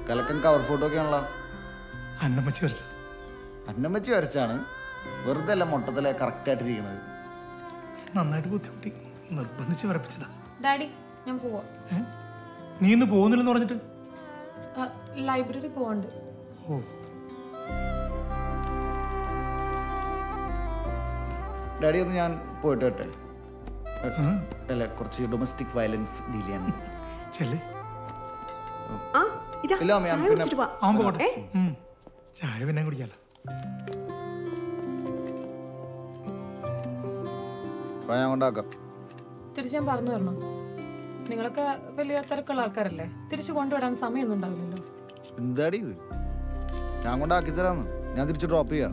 കലക്കൻ cover photo ഒക്കെ ആണല്ലോ അന്നമ്മച്ചി വരച്ച അന്നം വെച്ച് വരച്ചാണ് വെറുതെ അല്ല മൊട്ടത്തിലെ കറക്റ്റായിട്ടിരിക്കണത് നന്നായിട്ട് ബുദ്ധിമുട്ടി നിർബന്ധിച്ച് വരപ്പിച്ചതാ ഡാഡി ഞാൻ പോവാ ഏ നീ ഇന്ന് പോകുന്നില്ലെന്ന് പറഞ്ഞിട്ട് ലൈബ്രറി പോവാണ്ട് ഓ ഡാഡി ഒന്ന് ഞാൻ പോയിട്ട് വരട്ടെ അല്ല കുറച്ച് ഡൊമസ്റ്റിക് വയലൻസ് ഡീൽ ചെയ്യാൻ ചെല്ലേ ആ ഇതാ ഇല്ല, അമ്മ, ഞാൻ ചായ പിന്നെ- കുടിച്ചിട്ട് പോവാം. അവൻ പോകട്ടെ ഏ? ഉം. ചായ പിന്നെ കുടിക്കാലോ അപ്പോൾ ഞാൻ കൊണ്ടാക്കാം തിരിച്ച് ഞാൻ പറഞ്ഞു തരണം നിങ്ങളൊക്കെ വലിയ തിരക്കുള്ള ആൾക്കാരല്ലേ തിരിച്ചു കൊണ്ടുവിടാൻ സമയമൊന്നും ഉണ്ടാവില്ലല്ലോ എന്താടി ഇത് ഞാൻ കൊണ്ടാക്കി തരാന്ന് ഞാൻ തിരിച്ച് ഡ്രോപ്പ് ചെയ്യാം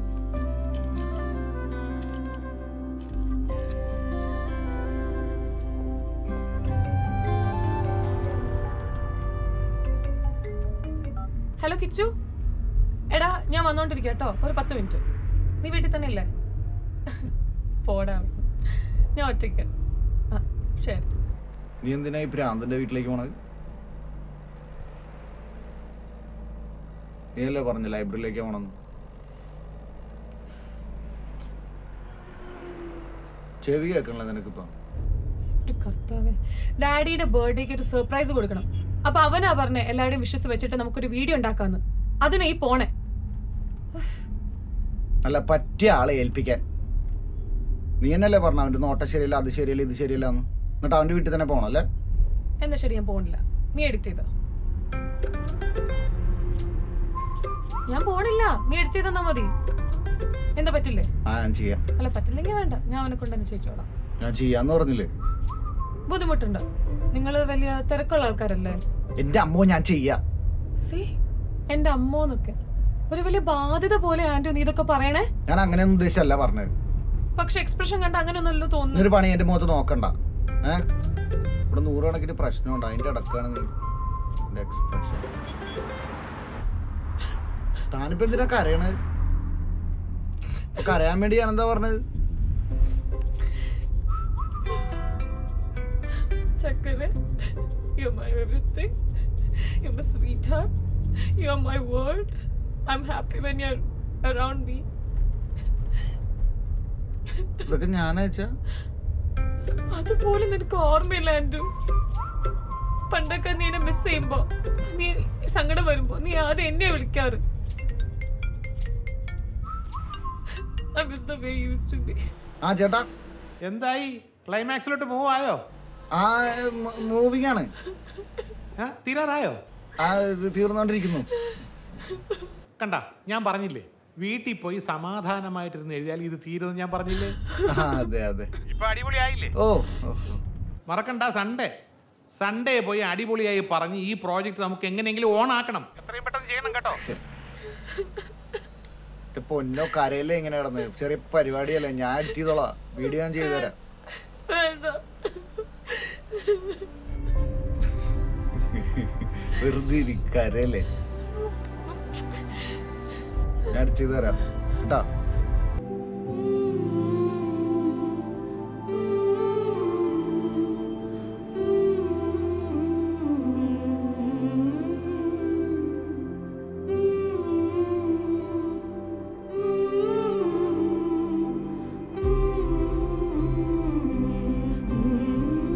ഹലോ കിച്ചു എടാ ഞാൻ വന്നോണ്ടിരിക്കുക കേട്ടോ ഒരു പത്ത് മിനിറ്റ് നീ വീട്ടിൽ തന്നെ ഇല്ലേ പോടാ ഞാൻ ഒറ്റയ്ക്ക് ആ ശരി നീ എന്തിനാ ഈ ഭ്രാന്തന്റെ വീട്ടിലേക്ക് പോണത് നീയല്ലേ പറഞ്ഞു ലൈബ്രറിയിലേക്ക് പോണെന്ന് ചെവി കേൾക്കണല്ലോ നിനക്കിപ്പം ഒരു കർത്താവേ ഡാഡിയുടെ ബർത്ത്ഡേക്ക് ഒരു സർപ്രൈസ് കൊടുക്കണം അപ്പൊ അവനാ പറഞ്ഞേ എല്ലാവരുടെയും വിശ്വസ് വെച്ചിട്ട് നമുക്കൊരു വീഡിയോ ഉണ്ടാക്കാന്ന് അതിനാ ഈ പോണേ നല്ല പറ്റിയ ആളെ ഏൽപ്പിക്കാൻ നീ എന്നല്ലേ പറഞ്ഞു അവൻ്റെ നോട്ട ശരിയല്ല അത് ശരിയല്ല ഇത് ശരിയല്ല എന്ന് എന്നിട്ട് അവൻ്റെ വീട്ടിൽ തന്നെ പോകണം അല്ലേ എന്നാ ശരി ഞാൻ പോണില്ല നീ എഡിറ്റ് ചെയ്ത ഞാൻ പോണില്ല നീ എഡിറ്റ് ചെയ്തെന്നാ മതി എന്താ പറ്റില്ലേ ആ ഞാൻ ചെയ്യാം അല്ല പറ്റില്ലെങ്കിൽ വേണ്ട ഞാൻ അവനെ കൊണ്ട് തന്നെ ചെയ്യിച്ചോളാം ഞാൻ ചെയ്യാന്ന് പറഞ്ഞില്ലേ ബുദ്ധിമുട്ടുണ്ട് നിങ്ങൾ വലിയ തിരക്കുള്ള ആൾക്കാരല്ലേ എൻ്റെ അമ്മോ ഞാൻ ചെയ്യാം സി എന്റെ അമ്മോന്നൊക്കെ ഒരു വലിയ ബാധ്യത പോലെ ആന്റോ നീ ഇതൊക്കെ പറയണേ ഞാൻ അങ്ങനെയൊന്നും ഉദ്ദേശമല്ല പറഞ്ഞത് പക്ഷെ എക്സ്പ്രഷൻ കണ്ട അങ്ങനെയൊന്നല്ലോ തോന്നുന്നു ഇന്നൊരു പണി എൻ്റെ മുഖത്ത് നോക്കണ്ട ഏ ഇവിടെ നൂറുകണക്കിന് പ്രശ്നമുണ്ട് അതിൻ്റെ ഇടക്കാണ് നീ എൻ്റെ എക്സ്പ്രഷൻ താനിപ്പോ എന്തിനാ കരയണത് കരയാൻ വേണ്ടി ഞാൻ എന്താ പറഞ്ഞത് ചക്കരെ you my everything you my sweet heart you are my world I'm happy when you are around me ഇതൊക്കെ ഞാനയച്ചാ അതുപോലെ നിനക്ക് ഓർമ്മയില്ല ആൻഡു പണ്ടൊക്കെ നീ എന്നെ മിസ് ചെയ്യുമ്പോ നീ സങ്കടം വരുമ്പോ നീ ആദ്യം എന്നെ വിളിക്കാറ് I miss the way you used to be. ആ ചേട്ടാ എന്തായി ക്ലൈമാക്സിലോട്ട് മൂവ് ആയോ ആ മൂവിങ് ആണ് ആ, തീരാറായോ ആ ഇത് തീർന്നുകൊണ്ടിരിക്കുന്നു കണ്ട ഞാൻ പറഞ്ഞില്ലേ വീട്ടിൽ പോയി സമാധാനമായിട്ടിരുന്ന് എഴുതിയാൽ ഇത് തീരുമെന്ന് ഞാൻ പറഞ്ഞില്ലേ ആ അതെ അതെ ഇപ്പൊ അടിപൊളിയായില്ലേ ഓ ഓ, ഓ. മറക്കണ്ട സൺഡേ സൺഡേ പോയി അടിപൊളിയായി പറഞ്ഞ് ഈ പ്രോജക്റ്റ് നമുക്ക് എങ്ങനെയെങ്കിലും ഓൺ ആക്കണം എത്രയും പെട്ടെന്ന് ചെയ്യണം കേട്ടോ ഈ പൊന്നോ കരയല്ലേ ഇങ്ങനെ കിടന്ന് ചെറിയ പരിപാടിയല്ലേ ഞാൻ എഡിറ്റ് ചെയ്തോളാം വീഡിയോ ഞാൻ ചെയ്തുതരാം വേണ്ട വെറുതെ ഇരി, കരയല്ലേ ഞാൻ എഡിറ്റ് ചെയ്തുതരാം കേട്ടാ